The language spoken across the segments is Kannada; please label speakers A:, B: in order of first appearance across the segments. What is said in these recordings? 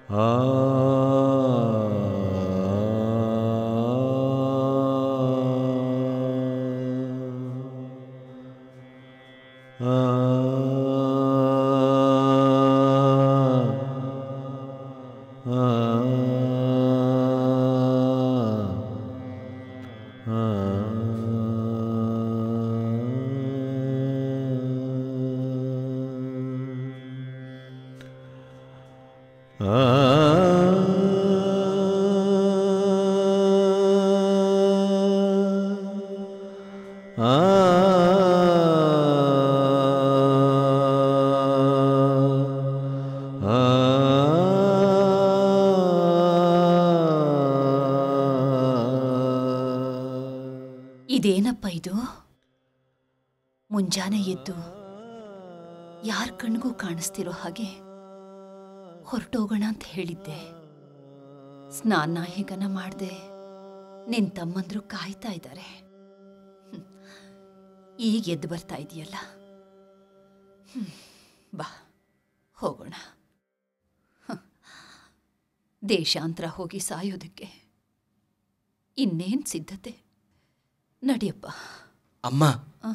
A: ಇದೇನಪ್ಪ ಇದು ಮುಂಜಾನೆ ಎದ್ದು ಯಾರ ಕಣ್ಗೂ ಕಾಣಿಸ್ತಿರೋ ಹಾಗೆ ಹೊರಟೋಗೋಣ ಅಂತ ಹೇಳಿದ್ದೆ ಸ್ನಾನ ಹೀಗನ ಮಾಡ್ದೆ ನಿನ್ ತಮ್ಮಂದ್ರು ಕಾಯ್ತಾ ಇದ್ದಾರೆ ಹ್ಮ್. ಈಗ ಎದ್ದು ಬರ್ತಾ ಇದೆಯಲ್ಲ ಹ್ಮ್. ಬಾ ಹೋಗೋಣ ಹ. ದೇಶಾಂತರ ಹೋಗಿ ಸಾಯೋದಕ್ಕೆ ಇನ್ನೇನ್ ಸಿದ್ಧತೆ ನಡಿಯಪ್ಪ
B: ಅಮ್ಮ
A: ಆ.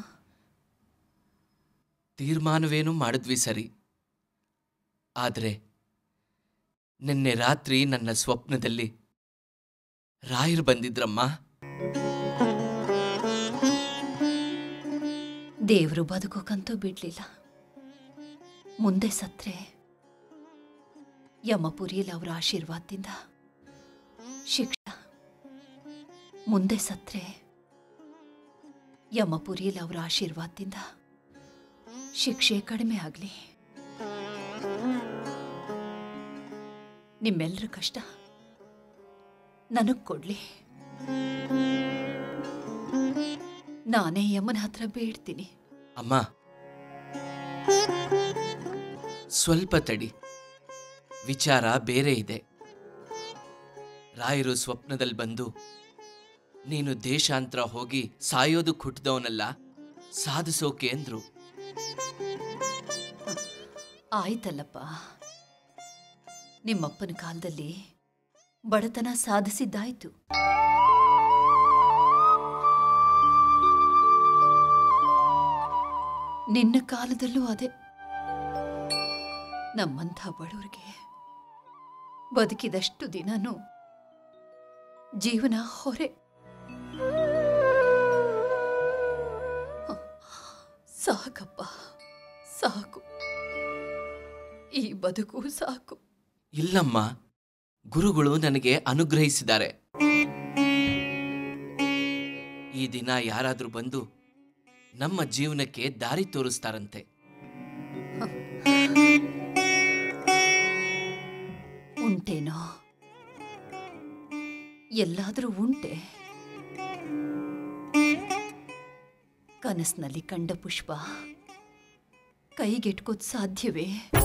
B: ತೀರ್ಮಾನವೇನೂ ಮಾಡಿದ್ವಿ ಸರಿ ಆದರೆ ನಿನ್ನೆ ರಾತ್ರಿ ನನ್ನ ಸ್ವಪ್ನದಲ್ಲಿ ರಾಯರು ಬಂದಿದ್ರಮ್ಮ
A: ದೇವರು ಬದುಕೋಕಂತೂ ಬಿಡ್ಲಿಲ್ಲ ಮುಂದೆ ಸತ್ರೆ ಯಮಪುರಿಯಲ್ಲಿ ಅವರ ಆಶೀರ್ವಾದದಿಂದ ಶಿಕ್ಷ ಮುಂದೆ ಸತ್ರೆ ಯಮಪುರಿಯಲ್ಲಿ ಅವರ ಆಶೀರ್ವಾದದಿಂದ ಶಿಕ್ಷೆ ಕಡಿಮೆ ಆಗಲಿ ನಿಮ್ಮೆಲ್ಲರ ಕಷ್ಟ ನನಗ್ ಕೊಡ್ಲಿ ನಾನೇ ಯಮನ ಹತ್ರ ಬೇಡ್ತೀನಿ
B: ಅಮ್ಮ ಸ್ವಲ್ಪ ತಡಿ ವಿಚಾರ ಬೇರೆ ಇದೆ ರಾಯರು ಸ್ವಪ್ನದಲ್ಲಿ ಬಂದು ನೀನು ದೇಶಾಂತರ ಹೋಗಿ ಸಾಯೋದಕ್ಕೆ ಹುಟ್ಟಿದವನಲ್ಲ ಸಾಧಿಸೋಕೆ ಅಂದ್ರು
A: ಆಯ್ತಲ್ಲಪ್ಪ ನಿಮ್ಮಪ್ಪನ ಕಾಲದಲ್ಲಿ ಬಡತನ ಸಾಧಿಸಿದ್ದಾಯ್ತು ನಿನ್ನ ಕಾಲದಲ್ಲೂ ಅದೇ ನಮ್ಮಂಥ ಬಡವರಿಗೆ ಬದುಕಿದಷ್ಟು ದಿನನೂ ಜೀವನ ಹೊರೆ ಹ, ಸಾಕಪ್ಪ ಸಾಕು ಈ ಬದುಕು ಸಾಕು
B: ಇಲ್ಲಮ್ಮ ಗುರುಗಳು ನನಗೆ ಅನುಗ್ರಹಿಸಿದ್ದಾರೆ ಈ ದಿನ ಯಾರಾದ್ರೂ ಬಂದು ನಮ್ಮ ಜೀವನಕ್ಕೆ ದಾರಿ ತೋರಿಸ್ತಾರಂತೆ
A: ಉಂಟೇನೋ ಎಲ್ಲಾದರೂ ಉಂಟೆ ಕನಸಿನಲ್ಲಿ ಕಂಡ ಪುಷ್ಪ ಕೈಗೆಟ್ಕೋದ್ ಸಾಧ್ಯವೇ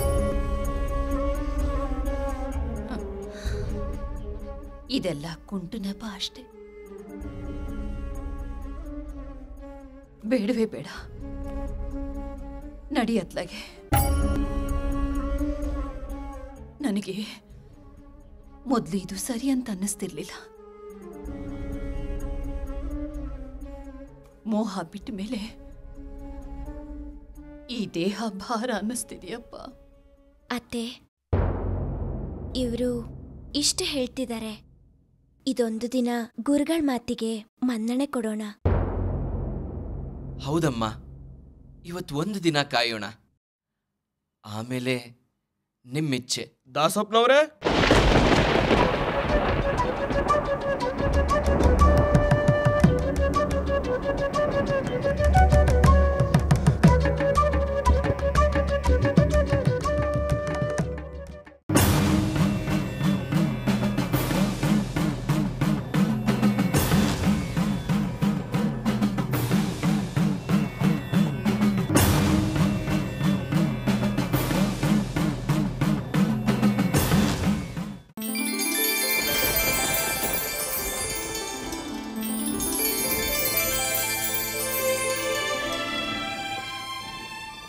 A: ಹ. ಇದೆಲ್ಲ ಕುಂಟು ನೆಪ ಅಷ್ಟೆ ಬೇಡವೇ ಬೇಡ ನಡಿಯತ್ಲಾಗೆ ನನಗೆ ಮೊದಲು ಇದು ಸರಿ ಅಂತ ಅನ್ನಿಸ್ತಿರ್ಲಿಲ್ಲ ಮೋಹ ಬಿಟ್ಟ ಮೇಲೆ ಈ ದೇಹ ಭಾರ ಅನ್ನಿಸ್ತಿದೆಯಪ್ಪ
C: ಅತ್ತೆ ಇವರು ಇಷ್ಟು ಹೇಳ್ತಿದ್ದಾರೆ ಇದೊಂದು ದಿನ ಗುರುಗಳ ಮಾತಿಗೆ ಮನ್ನಣೆ ಕೊಡೋಣ
B: ಹೌದಮ್ಮ ಇವತ್ತು ಒಂದು ದಿನ ಕಾಯೋಣ ಆಮೇಲೆ ನಿಮ್ಮಿಚ್ಛೆ
D: ದಾಸಪ್ಪನವ್ರೆ